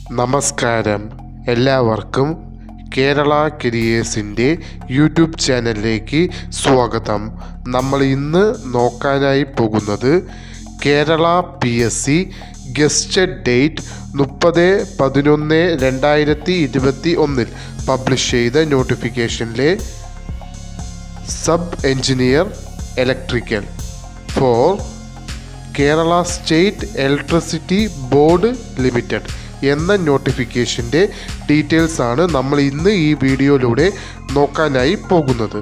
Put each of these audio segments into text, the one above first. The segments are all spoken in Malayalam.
നമസ്കാരം എല്ലാവർക്കും കേരള കരിയേഴ്സിൻ്റെ യൂട്യൂബ് ചാനലിലേക്ക് സ്വാഗതം നമ്മൾ ഇന്ന് നോക്കാനായി പോകുന്നത് Kerala P S C gazetted date മുപ്പത് പതിനൊന്ന് രണ്ടായിരത്തി ഇരുപത്തി ഒന്നിൽ പബ്ലിഷ് ചെയ്ത നോട്ടിഫിക്കേഷനിലെ sub engineer electrical for Kerala state electricity board limited എന്ന നോട്ടിഫിക്കേഷൻ്റെ ഡീറ്റെയിൽസ് ആണ് നമ്മൾ ഇന്ന് ഈ വീഡിയോയിലൂടെ നോക്കാനായി പോകുന്നത്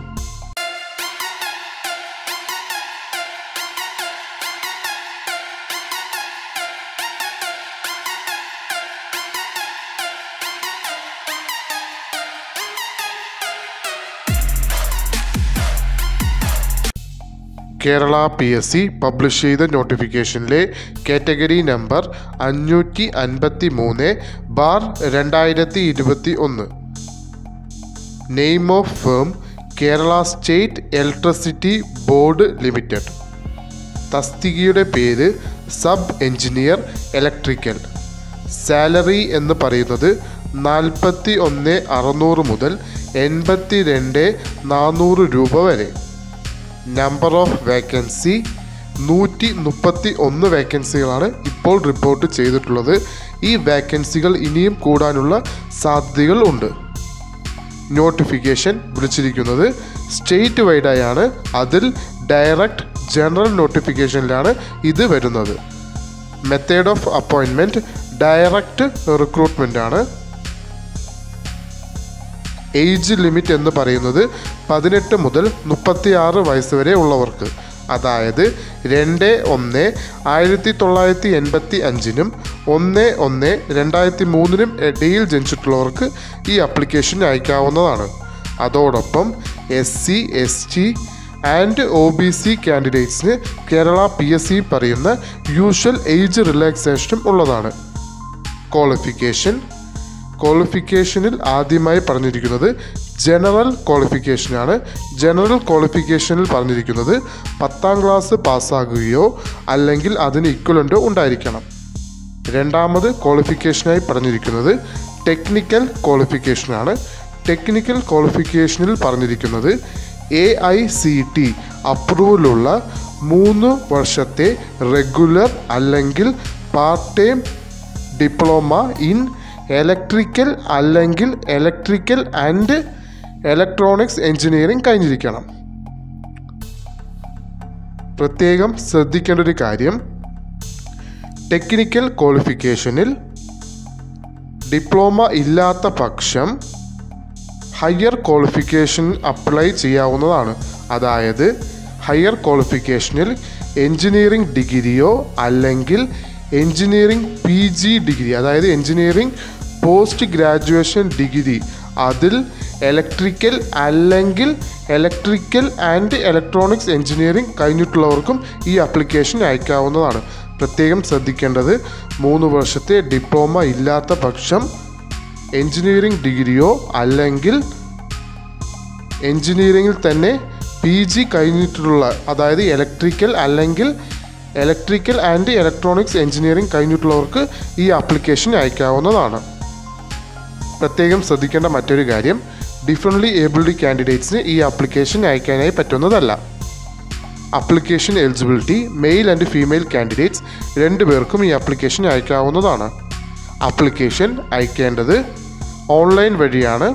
Kerala P S C publish ചെയ്ത നോട്ടിഫിക്കേഷനിലെ കാറ്റഗറി നമ്പർ അഞ്ഞൂറ്റി അൻപത്തി മൂന്ന് ബാർ രണ്ടായിരത്തി ഇരുപത്തി ഒന്ന് name of firm Kerala state electricity board limited തസ്തികയുടെ പേര് സബ് എഞ്ചിനീയർ ഇലക്ട്രിക്കൽ സാലറി എന്ന് പറയുന്നത് നാൽപ്പത്തി ഒന്ന് അറുന്നൂറ് മുതൽ എൺപത്തി രണ്ട് നാനൂറ് രൂപ വരെ നമ്പർ ഓഫ് വേക്കൻസി നൂറ്റി മുപ്പത്തി ഒന്ന് വേക്കൻസികളാണ് ഇപ്പോൾ റിപ്പോർട്ട് ചെയ്തിട്ടുള്ളത് ഈ വേക്കൻസികൾ ഇനിയും കൂടാനുള്ള സാധ്യതകൾ ഉണ്ട് നോട്ടിഫിക്കേഷൻ വിളിച്ചിരിക്കുന്നത് സ്റ്റേറ്റ് വൈഡായാണ് അതിൽ ഡയറക്റ്റ് ജനറൽ നോട്ടിഫിക്കേഷനിലാണ് ഇത് വരുന്നത് method of appointment direct recruitment ആണ് ഏജ് ലിമിറ്റ് എന്ന് പറയുന്നത് പതിനെട്ട് മുതൽ മുപ്പത്തി ആറ് വയസ്സ് വരെ ഉള്ളവർക്ക് അതായത് രണ്ട് ഒന്ന് ആയിരത്തി തൊള്ളായിരത്തി എൺപത്തി അഞ്ചിനും ഒന്ന് ഒന്ന് രണ്ടായിരത്തി മൂന്നിനും ഇടയിൽ ജനിച്ചിട്ടുള്ളവർക്ക് ഈ അപ്ലിക്കേഷൻ അയക്കാവുന്നതാണ് അതോടൊപ്പം S C S T and O B C കാൻഡിഡേറ്റ്സിന് കേരള പി എസ് സി പറയുന്ന യൂഷ്വൽ ഏജ് റിലാക്സേഷനും ഉള്ളതാണ് ക്വാളിഫിക്കേഷൻ ക്വാളിഫിക്കേഷനിൽ ആദ്യമായി പറഞ്ഞിരിക്കുന്നത് ജനറൽ ക്വാളിഫിക്കേഷനാണ് ജനറൽ ക്വാളിഫിക്കേഷനിൽ പറഞ്ഞിരിക്കുന്നത് പത്താം ക്ലാസ് പാസ്സാകുകയോ അല്ലെങ്കിൽ അതിന് ഇക്വലൻ്റോ ഉണ്ടായിരിക്കണം രണ്ടാമത് ക്വാളിഫിക്കേഷനായി പറഞ്ഞിരിക്കുന്നത് ടെക്നിക്കൽ ക്വാളിഫിക്കേഷനാണ് ടെക്നിക്കൽ ക്വാളിഫിക്കേഷനിൽ പറഞ്ഞിരിക്കുന്നത് എ ഐ സി ടി അപ്രൂവലുള്ള മൂന്ന് വർഷത്തെ റെഗുലർ അല്ലെങ്കിൽ part time diploma in electrical അല്ലെങ്കിൽ ഇലക്ട്രിക്കൽ ആൻഡ് ഇലക്ട്രോണിക്സ് എഞ്ചിനീയറിംഗ് കഴിഞ്ഞിരിക്കണം പ്രത്യേകം ശ്രദ്ധിക്കേണ്ട ഒരു കാര്യം ടെക്നിക്കൽ ക്വാളിഫിക്കേഷനിൽ ഡിപ്ലോമ ഇല്ലാത്ത പക്ഷം ഹയർ ക്വാളിഫിക്കേഷൻ അപ്ലൈ ചെയ്യാവുന്നതാണ് അതായത് ഹയർ ക്വാളിഫിക്കേഷനിൽ എഞ്ചിനീയറിംഗ് ഡിഗ്രിയോ അല്ലെങ്കിൽ എഞ്ചിനീയറിംഗ് പി ജി ഡിഗ്രി അതായത് എഞ്ചിനീയറിംഗ് പോസ്റ്റ് ഗ്രാജുവേഷൻ ഡിഗ്രി അതിൽ ഇലക്ട്രിക്കൽ അല്ലെങ്കിൽ ഇലക്ട്രിക്കൽ ആൻഡ് ഇലക്ട്രോണിക്സ് എഞ്ചിനീയറിംഗ് കഴിഞ്ഞിട്ടുള്ളവർക്കും ഈ ആപ്ലിക്കേഷൻ അയക്കാവുന്നതാണ് പ്രത്യേകം ശ്രദ്ധിക്കേണ്ടത് മൂന്ന് വർഷത്തെ ഡിപ്ലോമ ഇല്ലാത്ത പക്ഷം എഞ്ചിനീയറിംഗ് ഡിഗ്രിയോ അല്ലെങ്കിൽ എഞ്ചിനീയറിംഗിൽ തന്നെ പി ജി കഴിഞ്ഞിട്ടുള്ള അതായത് ഇലക്ട്രിക്കൽ അല്ലെങ്കിൽ ഇലക്ട്രിക്കൽ ആൻഡ് ഇലക്ട്രോണിക്സ് എഞ്ചിനീയറിംഗ് കഴിഞ്ഞിട്ടുള്ളവർക്ക് ഈ ആപ്ലിക്കേഷൻ അയക്കാവുന്നതാണ് പ്രത്യേകം ശ്രദ്ധിക്കേണ്ട മറ്റൊരു കാര്യം ഡിഫറൻ്റ്ലി ഏബിൾഡ് കാൻഡിഡേറ്റ്സിന് ഈ ആപ്ലിക്കേഷൻ അയക്കാനായി പറ്റുന്നതല്ല application eligibility male and female candidates രണ്ടു പേർക്കും ഈ ആപ്ലിക്കേഷൻ അയക്കാവുന്നതാണ് ആപ്ലിക്കേഷൻ അയക്കേണ്ടത് ഓൺലൈൻ വഴിയാണ്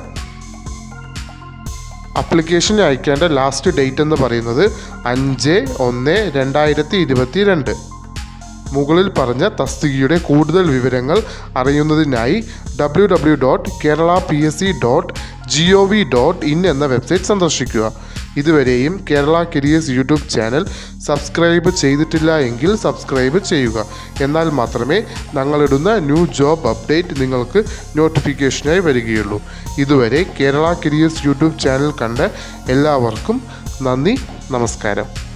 അപ്ലിക്കേഷൻ അയക്കേണ്ട ലാസ്റ്റ് ഡേറ്റ് എന്ന് പറയുന്നത് അഞ്ച് ഒന്ന് രണ്ടായിരത്തി ഇരുപത്തി രണ്ട് മുകളിൽ പറഞ്ഞ തസ്തികയുടെ കൂടുതൽ വിവരങ്ങൾ അറിയുന്നതിനായി W W dot Kerala P S C dot G O V dot in എന്ന വെബ്സൈറ്റ് സന്ദർശിക്കുക ഇതുവരെയും Kerala careers YouTube channel subscribe ചെയ്തിട്ടില്ല എങ്കിൽ സബ്സ്ക്രൈബ് ചെയ്യുക എന്നാൽ മാത്രമേ ഞങ്ങളിടുന്ന ന്യൂ ജോബ് അപ്ഡേറ്റ് നിങ്ങൾക്ക് നോട്ടിഫിക്കേഷനായി വരികയുള്ളൂ ഇതുവരെ കേരള കരിയേഴ്സ് യൂട്യൂബ് ചാനൽ കണ്ട എല്ലാവർക്കും നന്ദി നമസ്കാരം